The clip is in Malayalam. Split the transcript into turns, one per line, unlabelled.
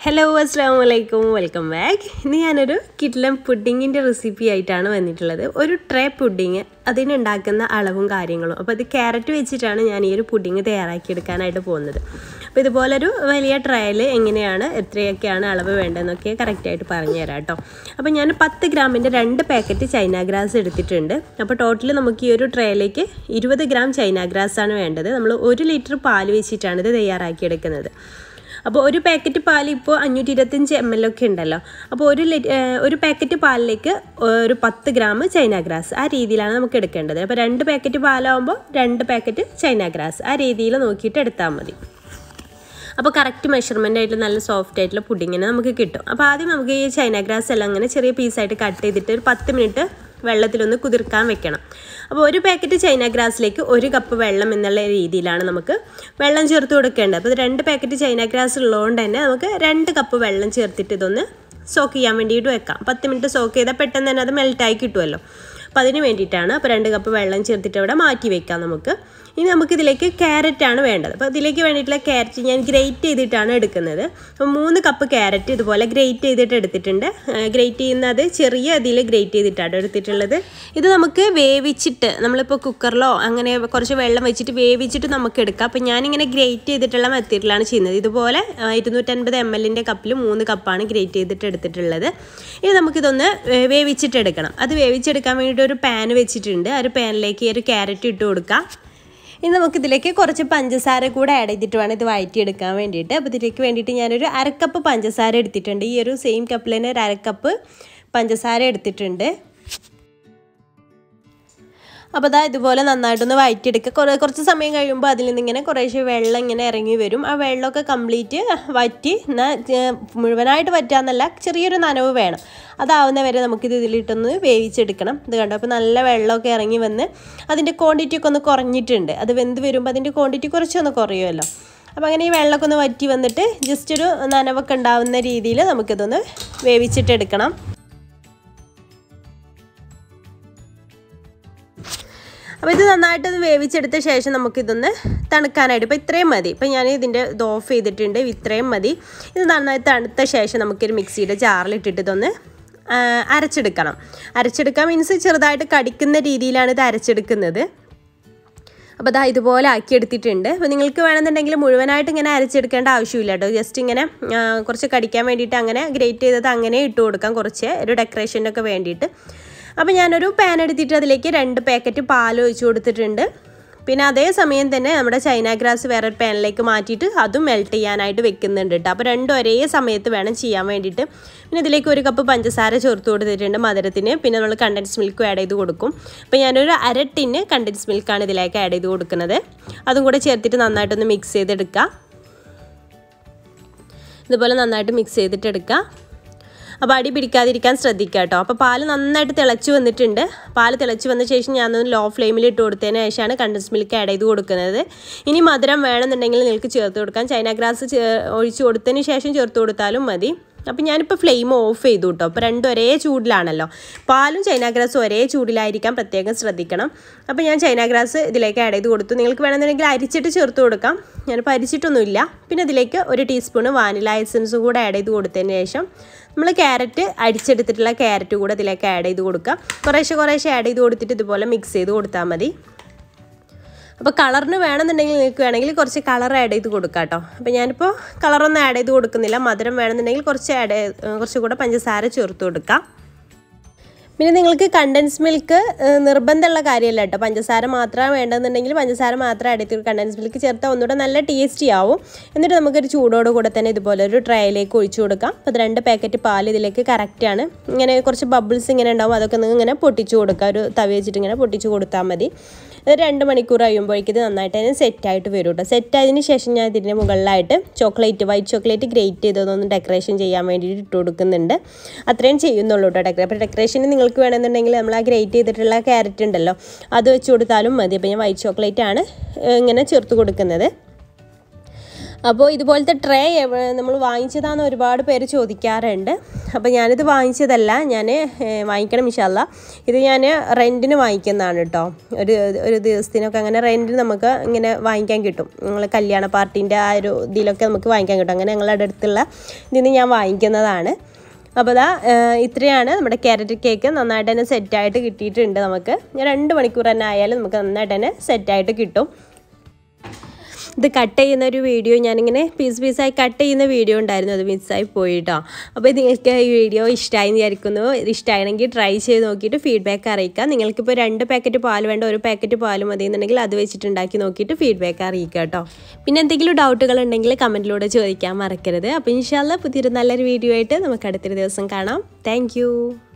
ഹലോ അസ്സാം വലൈക്കും വെൽക്കം ബാക്ക് ഇന്ന് ഞാനൊരു കിഡ്ലം പുഡിങ്ങിൻ്റെ റെസിപ്പി ആയിട്ടാണ് വന്നിട്ടുള്ളത് ഒരു ട്രേ പുഡിങ് അതിനുണ്ടാക്കുന്ന അളവും കാര്യങ്ങളും അപ്പോൾ ഇത് ക്യാരറ്റ് വെച്ചിട്ടാണ് ഞാൻ ഈ ഒരു പുഡിങ് തയ്യാറാക്കിയെടുക്കാനായിട്ട് പോകുന്നത് അപ്പോൾ ഇതുപോലൊരു വലിയ ട്രയൽ എങ്ങനെയാണ് എത്രയൊക്കെയാണ് അളവ് വേണ്ടതെന്നൊക്കെ കറക്റ്റായിട്ട് പറഞ്ഞു തരാം കേട്ടോ അപ്പോൾ ഞാൻ പത്ത് ഗ്രാമിൻ്റെ രണ്ട് പാക്കറ്റ് ചൈന ഗ്രാസ് എടുത്തിട്ടുണ്ട് അപ്പോൾ ടോട്ടൽ നമുക്ക് ഈ ഒരു ട്രേയിലേക്ക് ഇരുപത് ഗ്രാം ചൈന ഗ്രാസ് ആണ് വേണ്ടത് നമ്മൾ ഒരു ലിറ്റർ പാൽ വെച്ചിട്ടാണ് ഇത് തയ്യാറാക്കിയെടുക്കുന്നത് അപ്പോൾ ഒരു പാക്കറ്റ് പാൽ ഇപ്പോൾ അഞ്ഞൂറ്റി ഇരുപത്തഞ്ച് എം എൽ ഒക്കെ ഉണ്ടല്ലോ അപ്പോൾ ഒരു ലിറ്റ് ഒരു പാക്കറ്റ് പാലിലേക്ക് ഒരു പത്ത് ഗ്രാം ചൈന ഗ്രാസ് ആ രീതിയിലാണ് നമുക്ക് എടുക്കേണ്ടത് അപ്പോൾ രണ്ട് പാക്കറ്റ് പാലാവുമ്പോൾ രണ്ട് പാക്കറ്റ് ചൈന ഗ്രാസ് ആ രീതിയിൽ നോക്കിയിട്ട് എടുത്താൽ മതി അപ്പോൾ കറക്റ്റ് മെഷർമെൻ്റ് ആയിട്ട് നല്ല സോഫ്റ്റ് ആയിട്ടുള്ള പുഡിങ്ങിന് നമുക്ക് കിട്ടും അപ്പോൾ ആദ്യം നമുക്ക് ഈ ചൈന ഗ്രാസ് എല്ലാം അങ്ങനെ ചെറിയ പീസായിട്ട് കട്ട് ചെയ്തിട്ട് ഒരു പത്ത് മിനിറ്റ് വെള്ളത്തിലൊന്ന് കുതിർക്കാൻ വെക്കണം അപ്പോൾ ഒരു പാക്കറ്റ് ചൈന ഗ്രാസിലേക്ക് ഒരു കപ്പ് വെള്ളം എന്നുള്ള രീതിയിലാണ് നമുക്ക് വെള്ളം ചേർത്ത് കൊടുക്കേണ്ടത് അപ്പോൾ ഇത് രണ്ട് പാക്കറ്റ് ചൈന ഗ്രാസ് ഉള്ളതുകൊണ്ട് തന്നെ നമുക്ക് രണ്ട് കപ്പ് വെള്ളം ചേർത്തിട്ട് ഇതൊന്ന് സോക്ക് ചെയ്യാൻ വേണ്ടിയിട്ട് വെക്കാം പത്ത് മിനിറ്റ് സോക്ക് ചെയ്താൽ പെട്ടെന്ന് തന്നെ അത് മെൽറ്റായി കിട്ടുമല്ലോ അപ്പോൾ അതിന് വേണ്ടിയിട്ടാണ് അപ്പോൾ രണ്ട് കപ്പ് വെള്ളം ചേർത്തിട്ട് അവിടെ മാറ്റി വെക്കാം നമുക്ക് ഇനി നമുക്കിതിലേക്ക് ക്യാരറ്റാണ് വേണ്ടത് അപ്പോൾ ഇതിലേക്ക് വേണ്ടിയിട്ടുള്ള ക്യാരറ്റ് ഞാൻ ഗ്രേറ്റ് ചെയ്തിട്ടാണ് എടുക്കുന്നത് അപ്പോൾ മൂന്ന് കപ്പ് ക്യാരറ്റ് ഇതുപോലെ ഗ്രേറ്റ് ചെയ്തിട്ട് എടുത്തിട്ടുണ്ട് ഗ്രേറ്റ് ചെയ്യുന്നത് ചെറിയ ഇതിൽ ഗ്രേറ്റ് ചെയ്തിട്ടാണ് എടുത്തിട്ടുള്ളത് ഇത് നമുക്ക് വേവിച്ചിട്ട് നമ്മളിപ്പോൾ കുക്കറിലോ അങ്ങനെ കുറച്ച് വെള്ളം വെച്ചിട്ട് വേവിച്ചിട്ട് നമുക്ക് എടുക്കാം അപ്പോൾ ഞാനിങ്ങനെ ഗ്രേറ്റ് ചെയ്തിട്ടുള്ള മെത്തേഡിലാണ് ചെയ്യുന്നത് ഇതുപോലെ ഇരുന്നൂറ്റൻപത് എം എല്ലിൻ്റെ കപ്പിൽ മൂന്ന് കപ്പാണ് ഗ്രേറ്റ് ചെയ്തിട്ട് എടുത്തിട്ടുള്ളത് ഇനി നമുക്കിതൊന്ന് വേവിച്ചിട്ട് എടുക്കണം അത് വേവിച്ചെടുക്കാൻ വേണ്ടിയിട്ട് ഒരു പാൻ വെച്ചിട്ടുണ്ട് ആ ഒരു പാനിലേക്ക് ഈ ഒരു ക്യാരറ്റ് ഇട്ട് കൊടുക്കാം ഇനി നമുക്കിതിലേക്ക് കുറച്ച് പഞ്ചസാര കൂടെ ആഡ് ചെയ്തിട്ട് വേണം ഇത് വഴറ്റിയെടുക്കാൻ വേണ്ടിയിട്ട് അപ്പോൾ ഇതിലേക്ക് വേണ്ടിയിട്ട് ഞാനൊരു അരക്കപ്പ് പഞ്ചസാര എടുത്തിട്ടുണ്ട് ഈ ഒരു സെയിം കപ്പിൽ തന്നെ ഒരു അരക്കപ്പ് പഞ്ചസാര എടുത്തിട്ടുണ്ട് അപ്പോൾ അതാ ഇതുപോലെ നന്നായിട്ടൊന്ന് വഴറ്റിയെടുക്കുക കുറേ കുറച്ച് സമയം കഴിയുമ്പോൾ അതിൽ നിന്ന് ഇങ്ങനെ കുറേശ്ശെ വെള്ളം ഇങ്ങനെ ഇറങ്ങി വരും ആ വെള്ളമൊക്കെ കംപ്ലീറ്റ് വറ്റി എന്നാൽ മുഴുവനായിട്ട് വറ്റാന്നല്ല ചെറിയൊരു നനവ് വേണം അതാവുന്ന വരെ നമുക്കിത് ഇതിലിട്ടൊന്ന് വേവിച്ചെടുക്കണം ഇത് കണ്ടോ അപ്പോൾ നല്ല വെള്ളമൊക്കെ ഇറങ്ങി വന്ന് അതിൻ്റെ ക്വാണ്ടിറ്റി ഒക്കെ ഒന്ന് കുറഞ്ഞിട്ടുണ്ട് അത് വെന്ത് വരുമ്പോൾ അതിൻ്റെ ക്വാണ്ടിറ്റി കുറച്ചൊന്ന് കുറയുമല്ലോ അപ്പോൾ അങ്ങനെ ഈ വെള്ളമൊക്കെ ഒന്ന് വറ്റി വന്നിട്ട് ജസ്റ്റ് ഒരു നനവൊക്കെ ഉണ്ടാവുന്ന രീതിയിൽ നമുക്കിതൊന്ന് വേവിച്ചിട്ടെടുക്കണം അപ്പോൾ ഇത് നന്നായിട്ട് വേവിച്ചെടുത്ത ശേഷം നമുക്കിതൊന്ന് തണുക്കാനായിട്ട് ഇപ്പോൾ ഇത്രയും മതി ഇപ്പോൾ ഞാൻ ഇതിൻ്റെ ഇത് ഓഫ് ചെയ്തിട്ടുണ്ട് ഇത്രയും മതി ഇത് നന്നായി തണുത്ത ശേഷം നമുക്കൊരു മിക്സിയുടെ ജാറിലിട്ടിട്ട് ഇതൊന്ന് അരച്ചെടുക്കണം അരച്ചെടുക്കാൻ മീൻസ് ചെറുതായിട്ട് കടിക്കുന്ന രീതിയിലാണ് ഇത് അരച്ചെടുക്കുന്നത് അപ്പോൾ അതാ ഇതുപോലെ ആക്കിയെടുത്തിട്ടുണ്ട് അപ്പോൾ നിങ്ങൾക്ക് വേണമെന്നുണ്ടെങ്കിൽ മുഴുവനായിട്ട് ഇങ്ങനെ അരച്ചെടുക്കേണ്ട ആവശ്യമില്ല കേട്ടോ ജസ്റ്റ് ഇങ്ങനെ കുറച്ച് കടിക്കാൻ വേണ്ടിയിട്ട് അങ്ങനെ ഗ്രേറ്റ് ചെയ്തത് അങ്ങനെ ഇട്ട് കൊടുക്കാം കുറച്ച് ഒരു ഡെക്കറേഷനൊക്കെ വേണ്ടിയിട്ട് അപ്പോൾ ഞാനൊരു പാൻ എടുത്തിട്ട് അതിലേക്ക് രണ്ട് പാക്കറ്റ് പാൽ ഒഴിച്ച് കൊടുത്തിട്ടുണ്ട് പിന്നെ അതേ സമയം തന്നെ നമ്മുടെ ചൈന ഗ്രാസ് വേറെ ഒരു പാനിലേക്ക് മാറ്റിയിട്ട് അതും മെൽറ്റ് ചെയ്യാനായിട്ട് വെക്കുന്നുണ്ട് കേട്ടോ അപ്പോൾ രണ്ടും ഒരേ സമയത്ത് വേണം ചെയ്യാൻ വേണ്ടിയിട്ട് പിന്നെ ഇതിലേക്ക് ഒരു കപ്പ് പഞ്ചസാര ചേർത്ത് കൊടുത്തിട്ടുണ്ട് മധുരത്തിന് പിന്നെ നമ്മൾ കണ്ടൻസ് മിൽക്കും ആഡ് ചെയ്ത് കൊടുക്കും അപ്പോൾ ഞാനൊരു അര ടിന്ന് കണ്ടൻസ് മിൽക്കാണ് ഇതിലേക്ക് ആഡ് ചെയ്ത് കൊടുക്കുന്നത് അതും കൂടെ ചേർത്തിട്ട് നന്നായിട്ടൊന്ന് മിക്സ് ചെയ്തെടുക്കുക ഇതുപോലെ നന്നായിട്ട് മിക്സ് ചെയ്തിട്ട് എടുക്കുക അപ്പോൾ അടി പിടിക്കാതിരിക്കാൻ ശ്രദ്ധിക്കുക കേട്ടോ അപ്പോൾ പാല് നന്നായിട്ട് തിളച്ച് വന്നിട്ടുണ്ട് പാല് തിളച്ച് വന്ന ശേഷം ഞാനൊന്ന് ലോ ഫ്ലെയിമിൽ ഇട്ട് കൊടുത്തതിന് ശേഷമാണ് കണ്ടൻസ് മിൽക്ക് ആഡ് ചെയ്ത് കൊടുക്കുന്നത് ഇനി മധുരം വേണമെന്നുണ്ടെങ്കിൽ നിങ്ങൾക്ക് ചേർത്ത് കൊടുക്കാം ചൈന ഗ്രാസ് ഒഴിച്ച് കൊടുത്തതിന് ശേഷം ചേർത്ത് കൊടുത്താലും മതി അപ്പോൾ ഞാനിപ്പോൾ ഫ്ലെയിം ഓഫ് ചെയ്തു കേട്ടോ അപ്പോൾ രണ്ടും ഒരേ ചൂടിലാണല്ലോ പാലും ചൈന ഗ്രാസും ഒരേ ചൂടിലായിരിക്കാൻ പ്രത്യേകം ശ്രദ്ധിക്കണം അപ്പോൾ ഞാൻ ചൈന ഗ്രാസ് ഇതിലേക്ക് ആഡ് ചെയ്ത് കൊടുത്തു നിങ്ങൾക്ക് വേണമെന്നുണ്ടെങ്കിൽ അരിച്ചിട്ട് ചേർത്ത് കൊടുക്കാം ഞാനിപ്പോൾ അരിച്ചിട്ടൊന്നുമില്ല പിന്നെ ഇതിലേക്ക് ഒരു ടീസ്പൂണ് വാനില എസൻസും കൂടെ ആഡ് ചെയ്ത് കൊടുത്തതിന് ശേഷം നമ്മൾ ക്യാരറ്റ് അടിച്ചെടുത്തിട്ടുള്ള ക്യാരറ്റ് കൂടെ ഇതിലേക്ക് ആഡ് ചെയ്ത് കൊടുക്കുക കുറേശ്ശെ കുറേശ്ശെ ആഡ് ചെയ്ത് കൊടുത്തിട്ട് ഇതുപോലെ മിക്സ് ചെയ്ത് കൊടുത്താൽ മതി അപ്പോൾ കളറിന് വേണമെന്നുണ്ടെങ്കിൽ നിങ്ങൾക്ക് വേണമെങ്കിൽ കുറച്ച് കളർ ആഡ് ചെയ്ത് കൊടുക്കാം കേട്ടോ അപ്പോൾ ഞാനിപ്പോൾ കളറൊന്നും ആഡ് ചെയ്ത് കൊടുക്കുന്നില്ല മധുരം വേണമെന്നുണ്ടെങ്കിൽ കുറച്ച് ആഡ് കുറച്ചും കൂടെ പഞ്ചസാര ചേർത്ത് കൊടുക്കാം പിന്നെ നിങ്ങൾക്ക് കണ്ടൻസ് മിൽക്ക് നിർബന്ധമുള്ള കാര്യമല്ല കേട്ടോ പഞ്ചസാര മാത്രം വേണ്ടെന്നുണ്ടെങ്കിൽ പഞ്ചസാര മാത്രം ആഡ് ചെയ്ത് കണ്ടൻസ് മിൽക്ക് ചേർത്താൽ ഒന്നുകൂടെ നല്ല ടേസ്റ്റി ആവും എന്നിട്ട് നമുക്കൊരു ചൂടോട് കൂടെ തന്നെ ഇതുപോലെ ഒരു ട്രൈയിലേക്ക് ഒഴിച്ചു കൊടുക്കാം അപ്പോൾ രണ്ട് പാക്കറ്റ് പാൽ ഇതിലേക്ക് കറക്റ്റാണ് ഇങ്ങനെ കുറച്ച് ബബിൾസ് ഇങ്ങനെ ഉണ്ടാവും അതൊക്കെ നിങ്ങൾ ഇങ്ങനെ പൊട്ടിച്ചു കൊടുക്കുക ഒരു തവി വെച്ചിട്ട് ഇങ്ങനെ പൊട്ടിച്ചു കൊടുത്താൽ മതി രണ്ട് മണിക്കൂർ കഴിയുമ്പോഴേക്കും ഇത് നന്നായിട്ട് തന്നെ സെറ്റായിട്ട് വരും കേട്ടോ സെറ്റ് ആയതിനു ശേഷം ഞാൻ ഇതിൻ്റെ മുകളിലായിട്ട് ചോക്ലേറ്റ് വൈറ്റ് ചോക്ലേറ്റ് ഗ്രേറ്റ് ചെയ്തതൊന്ന് ഡെക്കറേഷൻ ചെയ്യാൻ വേണ്ടിയിട്ട് ഇട്ട് കൊടുക്കുന്നുണ്ട് അത്രയും ചെയ്യുന്നുള്ളൂ കേട്ടോ ഡെക്കറേ അപ്പോൾ ഡെക്കറേഷന് നിങ്ങൾക്ക് വേണമെന്നുണ്ടെങ്കിൽ നമ്മൾ ആ ഗ്രേറ്റ് ചെയ്തിട്ടുള്ള ക്യാരറ്റ് ഉണ്ടല്ലോ അത് വെച്ച് കൊടുത്താലും മതി അപ്പോൾ ഞാൻ വൈറ്റ് ചോക്ലേറ്റ് ആണ് ഇങ്ങനെ ചേർത്ത് കൊടുക്കുന്നത് അപ്പോൾ ഇതുപോലത്തെ ട്രേ നമ്മൾ വാങ്ങിച്ചതാന്ന് ഒരുപാട് പേര് ചോദിക്കാറുണ്ട് അപ്പോൾ ഞാനിത് വാങ്ങിച്ചതല്ല ഞാൻ വാങ്ങിക്കണം ഇൻഷാല്ല ഇത് ഞാൻ റെൻറ്റിന് വാങ്ങിക്കുന്നതാണ് കേട്ടോ ഒരു ഒരു ദിവസത്തിനൊക്കെ അങ്ങനെ റെൻറ്റിന് നമുക്ക് ഇങ്ങനെ വാങ്ങിക്കാൻ കിട്ടും നിങ്ങൾ കല്യാണ പാർട്ടീൻ്റെ ആ ഒരു ഇതിലൊക്കെ നമുക്ക് വാങ്ങിക്കാൻ കിട്ടും അങ്ങനെ ഞങ്ങളുടെ അടുത്തുള്ള ഇതിൽ നിന്ന് ഞാൻ വാങ്ങിക്കുന്നതാണ് അപ്പോൾ അതാ ഇത്രയാണ് നമ്മുടെ ക്യാരറ്റ് കേക്ക് നന്നായിട്ട് തന്നെ സെറ്റായിട്ട് കിട്ടിയിട്ടുണ്ട് നമുക്ക് രണ്ട് മണിക്കൂർ തന്നെ ആയാലും നമുക്ക് നന്നായിട്ട് തന്നെ സെറ്റായിട്ട് കിട്ടും ഇത് കട്ട് ചെയ്യുന്ന ഒരു വീഡിയോ ഞാനിങ്ങനെ പീസ് പീസായി കട്ട് ചെയ്യുന്ന വീഡിയോ ഉണ്ടായിരുന്നു അത് മിസ്സായി പോയിട്ടോ അപ്പോൾ നിങ്ങൾക്ക് ഈ വീഡിയോ ഇഷ്ടമായി വിചാരിക്കുന്നു ഇഷ്ടമാണെങ്കിൽ ട്രൈ ചെയ്ത് നോക്കിയിട്ട് ഫീഡ്ബാക്ക് അറിയിക്കുക നിങ്ങൾക്കിപ്പോൾ രണ്ട് പാക്കറ്റ് പാൽ വേണ്ട ഒരു പാക്കറ്റ് പാൽ മതി എന്നുണ്ടെങ്കിൽ അത് വെച്ചിട്ട് ഉണ്ടാക്കി നോക്കിയിട്ട് ഫീഡ്ബാക്ക് അറിയിക്കുക കേട്ടോ പിന്നെ എന്തെങ്കിലും ഡൗട്ടുകൾ ഉണ്ടെങ്കിൽ കമൻറ്റിലൂടെ ചോദിക്കാൻ മറക്കരുത് അപ്പോൾ ഇൻഷാല്ല പുതിയൊരു നല്ലൊരു വീഡിയോ ആയിട്ട് നമുക്ക് അടുത്തൊരു ദിവസം കാണാം താങ്ക്